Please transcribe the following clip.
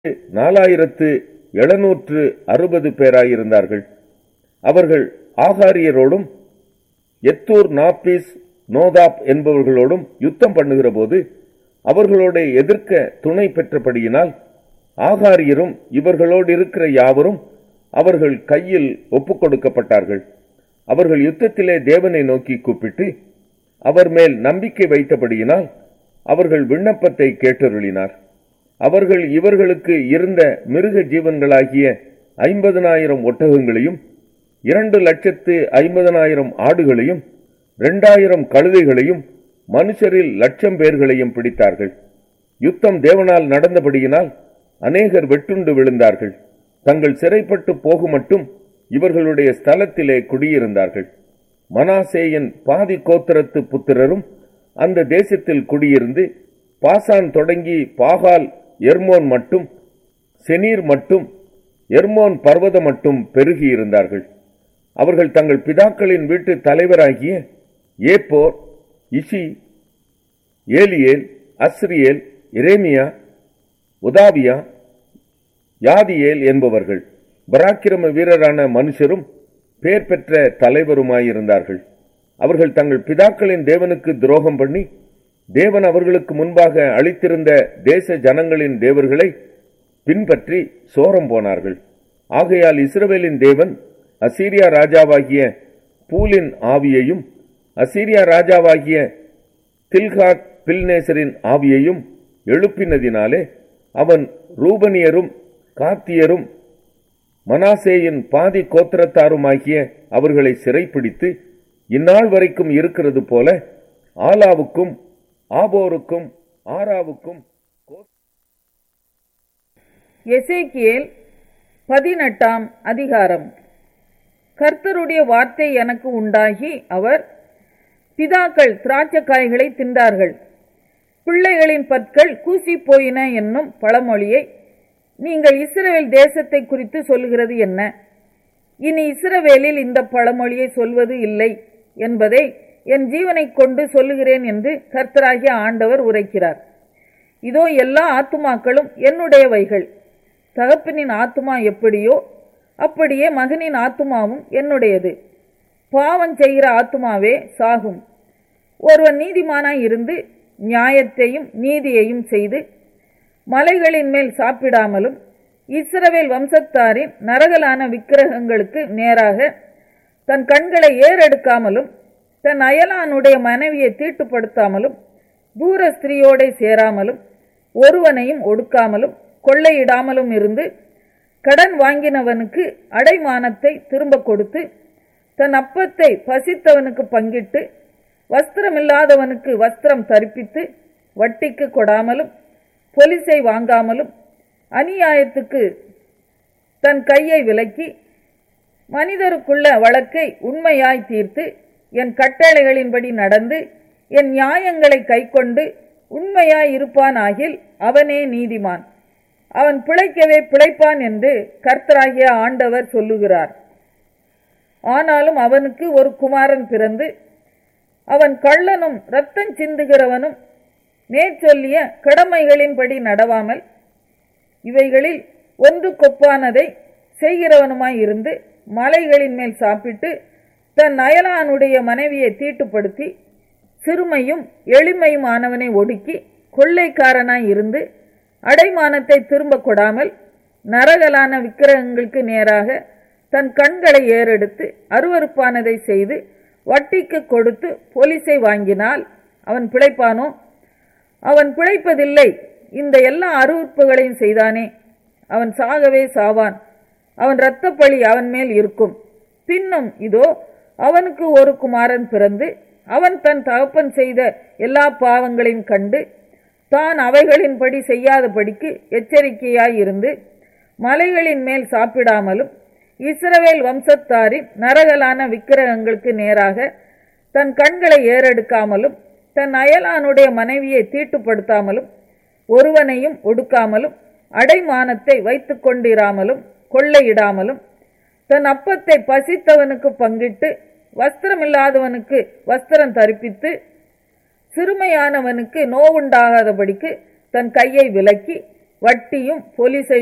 நாலாயிரத்து எழுநூற்று அறுபது பேராயிருந்தார்கள் அவர்கள் ஆகாரியரோடும் எத்தூர் நாப்பீஸ் நோதாப் என்பவர்களோடும் யுத்தம் பண்ணுகிற போது அவர்களோட எதிர்க்க துணை பெற்றபடியினால் ஆகாரியரும் இவர்களோடு இருக்கிற யாவரும் அவர்கள் கையில் ஒப்புக் கொடுக்கப்பட்டார்கள் அவர்கள் யுத்தத்திலே தேவனை நோக்கி கூப்பிட்டு அவர் மேல் நம்பிக்கை வைத்தபடியினால் அவர்கள் விண்ணப்பத்தை கேட்டருளினார் அவர்கள் இவர்களுக்கு இருந்த மிருக ஜீவன்களாகிய ஐம்பதனாயிரம் ஒட்டகங்களையும் இரண்டு லட்சத்து ஐம்பதனாயிரம் ஆடுகளையும் இரண்டாயிரம் கழுதைகளையும் மனுஷரில் லட்சம் பேர்களையும் பிடித்தார்கள் யுத்தம் தேவனால் நடந்தபடியினால் அநேகர் வெட்டுண்டு விழுந்தார்கள் தங்கள் சிறைப்பட்டு போகுமட்டும் இவர்களுடைய ஸ்தலத்திலே குடியிருந்தார்கள் மனாசேயின் பாதி கோத்திரத்து புத்திரரும் அந்த தேசத்தில் குடியிருந்து பாசான் தொடங்கி பாகால் எர்மோன் மட்டும் செனீர் மட்டும் எர்மோன் பர்வதம் மட்டும் பெருகியிருந்தார்கள் அவர்கள் தங்கள் பிதாக்களின் வீட்டு தலைவராகிய ஏப்போர் இஷி ஏலியேல் அஸ்ரியேல் இரேமியா உதாவியா யாதியேல் என்பவர்கள் பராக்கிரம வீரரான மனுஷரும் பேர் பெற்ற தலைவருமாயிருந்தார்கள் அவர்கள் தங்கள் பிதாக்களின் தேவனுக்கு துரோகம் பண்ணி தேவன் அவர்களுக்கு முன்பாக அளித்திருந்த தேச ஜனங்களின் தேவர்களை பின்பற்றி சோரம் போனார்கள் ஆகையால் இஸ்ரவேலின் தேவன் அசீரியா ராஜாவாகிய பூலின் ஆவியையும் அசீரியா ராஜாவாகிய தில்காத் பில்நேசரின் ஆவியையும் எழுப்பினதினாலே அவன் ரூபனியரும் காத்தியரும் மனாசேயின் பாதி கோத்திரத்தாருமாகிய அவர்களை சிறைப்பிடித்து இந்நாள் வரைக்கும் இருக்கிறது போல ஆலாவுக்கும் ஆபோருக்கும் ஆராவுக்கும் எசேக்கியேல் பதினெட்டாம் அதிகாரம் கர்த்தருடைய வார்த்தை எனக்கு உண்டாகி அவர் பிதாக்கள் திராட்சக்காய்களை தின்றார்கள் பிள்ளைகளின் பற்கள் கூசி போயின என்னும் பழமொழியை நீங்கள் இஸ்ரவேல் தேசத்தை குறித்து சொல்லுகிறது என்ன இனி இஸ்ரவேலில் இந்த பழமொழியை சொல்வது இல்லை என்பதை என் ஜீவனை கொண்டு சொல்லுகிறேன் என்று கர்த்தராகிய ஆண்டவர் உரைக்கிறார் இதோ எல்லா ஆத்துமாக்களும் என்னுடையவைகள் தகப்பனின் ஆத்துமா எப்படியோ அப்படியே மகனின் ஆத்துமாவும் என்னுடையது பாவம் செய்கிற ஆத்துமாவே சாகும் ஒருவன் நீதிமானாய் இருந்து நியாயத்தையும் நீதியையும் செய்து மலைகளின் மேல் சாப்பிடாமலும் இஸ்ரவேல் வம்சத்தாரின் நரகலான விக்கிரகங்களுக்கு நேராக தன் கண்களை ஏறெடுக்காமலும் தன் அயலானுடைய மனைவியை தீட்டுப்படுத்தாமலும் தூர ஸ்திரீயோடை சேராமலும் ஒருவனையும் ஒடுக்காமலும் கொள்ளையிடாமலும் இருந்து கடன் வாங்கினவனுக்கு அடைமானத்தை திரும்ப கொடுத்து தன் அப்பத்தை பசித்தவனுக்கு பங்கிட்டு வஸ்திரமில்லாதவனுக்கு வஸ்திரம் தரிப்பித்து வட்டிக்கு கொடாமலும் பொலிசை வாங்காமலும் அநியாயத்துக்கு தன் கையை விலக்கி மனிதருக்குள்ள வழக்கை உண்மையாய் தீர்த்து என் கட்டளைகளின்படி நடந்து என் நியாயங்களை கைக்கொண்டு உண்மையாய் இருப்பானாகில் அவனே நீதிமான் அவன் பிழைக்கவே பிழைப்பான் என்று கர்த்தராகிய ஆண்டவர் சொல்லுகிறார் ஆனாலும் அவனுக்கு ஒரு குமாரன் பிறந்து அவன் கள்ளனும் இரத்தம் சிந்துகிறவனும் மேற்சொல்லிய கடமைகளின்படி நடவாமல் இவைகளில் ஒன்று கொப்பானதை செய்கிறவனுமாய் இருந்து மலைகளின் மேல் சாப்பிட்டு தன் அயலானுடைய மனைவியை தீட்டுப்படுத்தி சிறுமையும் எளிமையும் ஆனவனை ஒடுக்கி கொள்ளைக்காரனாய் இருந்து அடைமானத்தை திரும்ப கொடாமல் நரகலான விக்கிரகங்களுக்கு நேராக தன் கண்களை ஏறெடுத்து அருவறுப்பானதை செய்து வட்டிக்கு கொடுத்து போலீஸை வாங்கினால் அவன் பிழைப்பானோ அவன் பிழைப்பதில்லை இந்த எல்லா அருவறுப்புகளையும் செய்தானே அவன் சாகவே சாவான் அவன் இரத்தப்பழி அவன் மேல் இருக்கும் பின்னும் இதோ அவனுக்கு ஒரு குமாரன் பிறந்து அவன் தன் தகப்பன் செய்த எல்லா பாவங்களையும் கண்டு தான் அவைகளின்படி செய்யாதபடிக்கு எச்சரிக்கையாயிருந்து மலைகளின் மேல் சாப்பிடாமலும் இஸ்ரவேல் வம்சத்தாரின் நரகலான விக்கிரகங்களுக்கு நேராக தன் கண்களை ஏறெடுக்காமலும் தன் அயலானுடைய மனைவியை தீட்டுப்படுத்தாமலும் ஒருவனையும் ஒடுக்காமலும் அடைமானத்தை வைத்துக் கொண்டிராமலும் கொள்ளையிடாமலும் தன் அப்பத்தை பசித்தவனுக்கு பங்கிட்டு வஸ்திரமில்லாதவனுக்கு வஸ்திரம் தரிப்பித்து சிறுமையானவனுக்கு நோவுண்டாகாதபடிக்கு தன் கையை விலக்கி வட்டியும் போலீசை